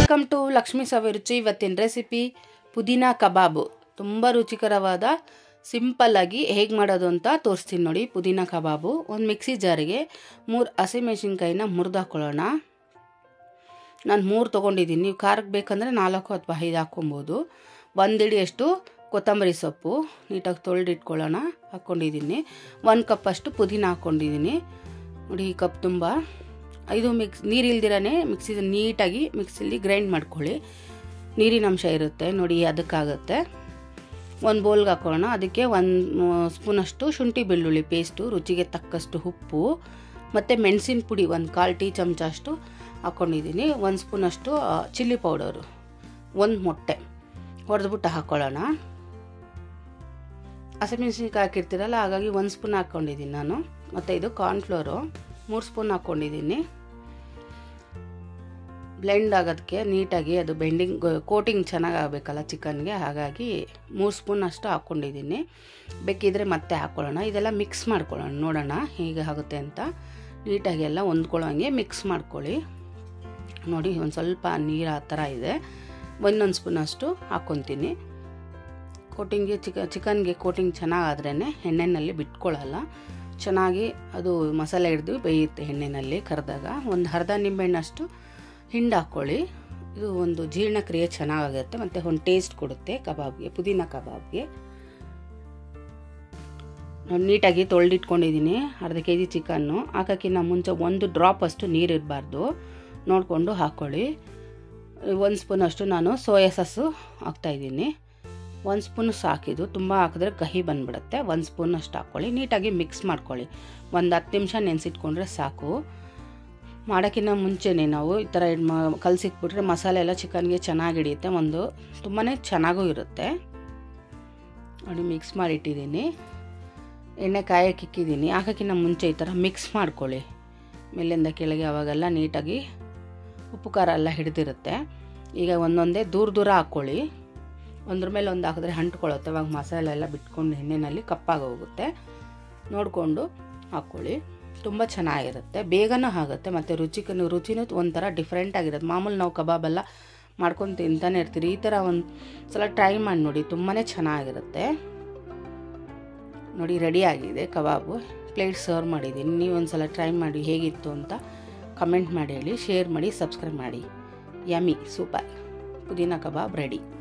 welcome to Lakshmi ಸವಿರುಚಿ ಇವತ್ತಿನ recipe ಪುದೀನಾ ಕಬಾಬು ತುಂಬ ರುಚಿಕರವಾದ ಸಿಂಪಲ್ಲಾಗಿ ಹೇಗೆ ಮಾಡೋದು ಅಂತ ತೋರಿಸ್ತೀನಿ ನೋಡಿ ಪುದೀನಾ ಕಬಾಬು ಒಂದು ಮಿಕ್ಸಿ ಜಾರಿಗೆ ಮೂರು ಹಸಿಮೆಣಸಿನ್ಕಾಯಿನ ಮುರಿದು ಹಾಕ್ಕೊಳ್ಳೋಣ ನಾನು ಮೂರು ತೊಗೊಂಡಿದ್ದೀನಿ ನೀವು ಖಾರಕ್ಕೆ ಬೇಕಂದರೆ ನಾಲ್ಕು ಅಥವಾ ಐದು ಹಾಕ್ಕೊಬೋದು ಒಂದು ಹಿಡಿಯಷ್ಟು ಕೊತ್ತಂಬರಿ ಸೊಪ್ಪು ನೀಟಾಗಿ ತೊಳೆದಿಟ್ಕೊಳ್ಳೋಣ ಹಾಕ್ಕೊಂಡಿದ್ದೀನಿ ಒಂದು ಕಪ್ಪಷ್ಟು ಪುದೀನ ಹಾಕ್ಕೊಂಡಿದ್ದೀನಿ ನೋಡಿ ಈ ಕಪ್ ತುಂಬ ಇದು ಮಿಕ್ಸ್ ನೀರಿಲ್ದಿರೇ ಮಿಕ್ಸಿ ನೀಟಾಗಿ ಮಿಕ್ಸಿಲಿ ಗ್ರೈಂಡ್ ಮಾಡ್ಕೊಳ್ಳಿ ನೀರಿನ ಅಂಶ ಇರುತ್ತೆ ನೋಡಿ ಅದಕ್ಕಾಗುತ್ತೆ ಒಂದು ಬೌಲ್ಗೆ ಹಾಕೊಳ್ಳೋಣ ಅದಕ್ಕೆ ಒಂದು ಸ್ಪೂನಷ್ಟು ಶುಂಠಿ ಬೆಳ್ಳುಳ್ಳಿ ಪೇಸ್ಟು ರುಚಿಗೆ ತಕ್ಕಷ್ಟು ಉಪ್ಪು ಮತ್ತು ಮೆಣಸಿನ ಪುಡಿ ಒಂದು ಕಾಲು ಟೀ ಚಮಚ ಅಷ್ಟು ಹಾಕ್ಕೊಂಡಿದ್ದೀನಿ ಒಂದು ಸ್ಪೂನಷ್ಟು ಚಿಲ್ಲಿ ಪೌಡರು ಒಂದು ಮೊಟ್ಟೆ ಹೊಡೆದ್ಬಿಟ್ಟು ಹಾಕ್ಕೊಳ್ಳೋಣ ಹಸಿಮೆಣಸಿನ್ಕಾಯಿ ಹಾಕಿರ್ತೀರಲ್ಲ ಹಾಗಾಗಿ ಒಂದು ಸ್ಪೂನ್ ಹಾಕ್ಕೊಂಡಿದ್ದೀನಿ ನಾನು ಮತ್ತು ಇದು ಕಾರ್ನ್ಫ್ಲೋರು ಮೂರು ಸ್ಪೂನ್ ಹಾಕ್ಕೊಂಡಿದ್ದೀನಿ ಬ್ಲೆಂಡ್ ಆಗೋದಕ್ಕೆ ನೀಟಾಗಿ ಅದು ಬೆಂಡಿಂಗ್ ಕೋಟಿಂಗ್ ಚೆನ್ನಾಗಿ ಆಗಬೇಕಲ್ಲ ಚಿಕನ್ಗೆ ಹಾಗಾಗಿ ಮೂರು ಸ್ಪೂನ್ ಅಷ್ಟು ಹಾಕ್ಕೊಂಡಿದ್ದೀನಿ ಬೇಕಿದ್ರೆ ಮತ್ತೆ ಹಾಕ್ಕೊಳ್ಳೋಣ ಇದೆಲ್ಲ ಮಿಕ್ಸ್ ಮಾಡ್ಕೊಳ್ಳೋಣ ನೋಡೋಣ ಹೇಗೆ ಆಗುತ್ತೆ ಅಂತ ನೀಟಾಗಿ ಎಲ್ಲ ಹೊಂದ್ಕೊಳ್ಳೋಂಗೆ ಮಿಕ್ಸ್ ಮಾಡ್ಕೊಳ್ಳಿ ನೋಡಿ ಒಂದು ಸ್ವಲ್ಪ ನೀರು ಆ ಥರ ಇದೆ ಒಂದೊಂದು ಸ್ಪೂನ್ ಅಷ್ಟು ಹಾಕ್ಕೊತೀನಿ ಕೋಟಿಂಗ್ಗೆ ಚಿಕ ಚಿಕನ್ಗೆ ಕೋಟಿಂಗ್ ಚೆನ್ನಾಗಾದ್ರೇ ಎಣ್ಣೆಯಲ್ಲಿ ಬಿಟ್ಕೊಳ್ಳಲ್ಲ ಚೆನ್ನಾಗಿ ಅದು ಮಸಾಲೆ ಹಿಡಿದು ಬೇಯುತ್ತೆ ಎಣ್ಣೆಯಲ್ಲಿ ಕರೆದಾಗ ಒಂದು ಅರ್ಧ ನಿಂಬೆಹಣ್ಣಷ್ಟು ಹಿಂಡು ಹಾಕ್ಕೊಳ್ಳಿ ಇದು ಒಂದು ಜೀರ್ಣಕ್ರಿಯೆ ಚೆನ್ನಾಗಾಗುತ್ತೆ ಮತ್ತು ಒಂದು ಟೇಸ್ಟ್ ಕೊಡುತ್ತೆ ಕಬಾಬ್ಗೆ ಪುದೀನ ಕಬಾಬ್ಗೆ ನಾನು ನೀಟಾಗಿ ತೊಳೆದಿಟ್ಕೊಂಡಿದ್ದೀನಿ ಅರ್ಧ ಕೆ ಜಿ ಚಿಕನ್ನು ಹಾಕೋಕ್ಕಿಂತ ಮುಂಚೆ ಒಂದು ಡ್ರಾಪ್ ಅಷ್ಟು ನೀರು ಇರಬಾರ್ದು ನೋಡಿಕೊಂಡು ಹಾಕ್ಕೊಳ್ಳಿ ಒಂದು ಸ್ಪೂನ್ ಅಷ್ಟು ನಾನು ಸೋಯಾ ಸಾಸು ಹಾಕ್ತಾಯಿದ್ದೀನಿ ಒಂದು ಸ್ಪೂನ್ ಸಾಕಿದು ತುಂಬ ಹಾಕಿದ್ರೆ ಕಹಿ ಬಂದುಬಿಡುತ್ತೆ ಒಂದು ಸ್ಪೂನ್ ಅಷ್ಟು ಹಾಕ್ಕೊಳ್ಳಿ ನೀಟಾಗಿ ಮಿಕ್ಸ್ ಮಾಡ್ಕೊಳ್ಳಿ ಒಂದು ಹತ್ತು ನಿಮಿಷ ನೆನೆಸಿಟ್ಕೊಂಡ್ರೆ ಸಾಕು ಮಾಡೋಕ್ಕಿಂತ ಮುಂಚೆನೇ ನಾವು ಈ ಥರ ಕಲಸಿಕ್ಬಿಟ್ರೆ ಮಸಾಲೆ ಎಲ್ಲ ಚಿಕನ್ಗೆ ಚೆನ್ನಾಗಿ ಹಿಡಿಯುತ್ತೆ ಒಂದು ತುಂಬಾ ಚೆನ್ನಾಗೂ ಇರುತ್ತೆ ನೋಡಿ ಮಿಕ್ಸ್ ಮಾಡಿಟ್ಟಿದ್ದೀನಿ ಎಣ್ಣೆ ಕಾಯಕ್ಕೆ ಇಕ್ಕಿದ್ದೀನಿ ಹಾಕೋಕ್ಕಿಂತ ಮುಂಚೆ ಈ ಥರ ಮಿಕ್ಸ್ ಮಾಡ್ಕೊಳ್ಳಿ ಮೇಲಿಂದ ಕೆಳಗೆ ಅವಾಗೆಲ್ಲ ನೀಟಾಗಿ ಉಪ್ಪು ಖಾರ ಎಲ್ಲ ಹಿಡಿದಿರುತ್ತೆ ಈಗ ಒಂದೊಂದೇ ದೂರ ದೂರ ಹಾಕ್ಕೊಳ್ಳಿ ಒಂದ್ರ ಮೇಲೆ ಒಂದು ಹಾಕಿದ್ರೆ ಅಂಟ್ಕೊಳ್ಳುತ್ತೆ ಅವಾಗ ಮಸಾಲೆ ಎಲ್ಲ ಬಿಟ್ಕೊಂಡು ಎಣ್ಣೆಯಲ್ಲಿ ಕಪ್ಪಾಗಿ ಹೋಗುತ್ತೆ ನೋಡಿಕೊಂಡು ಹಾಕ್ಕೊಳ್ಳಿ ತುಂಬ ಚೆನ್ನಾಗಿರುತ್ತೆ ಬೇಗನೂ ಆಗುತ್ತೆ ಮತ್ತು ರುಚಿಕನು ರುಚಿನೂ ಒಂಥರ ಡಿಫ್ರೆಂಟ್ ಆಗಿರುತ್ತೆ ಮಾಮೂಲಿ ನಾವು ಕಬಾಬೆಲ್ಲ ಮಾಡ್ಕೊಂಡು ತಿಂತಾನೆ ಇರ್ತೀರಿ ಈ ಥರ ಒಂದು ಸಲ ಟ್ರೈ ಮಾಡಿ ನೋಡಿ ತುಂಬಾ ಚೆನ್ನಾಗಿರುತ್ತೆ ನೋಡಿ ರೆಡಿ ಆಗಿದೆ ಕಬಾಬು ಪ್ಲೇಟ್ ಸರ್ವ್ ಮಾಡಿದ್ದೀನಿ ನೀವು ಒಂದು ಸಲ ಟ್ರೈ ಮಾಡಿ ಹೇಗಿತ್ತು ಅಂತ ಕಮೆಂಟ್ ಮಾಡಿ ಹೇಳಿ ಶೇರ್ ಮಾಡಿ ಸಬ್ಸ್ಕ್ರೈಬ್ ಮಾಡಿ ಯಮಿ ಸೂಪರ್ ಪುದೀನ ಕಬಾಬ್ ರೆಡಿ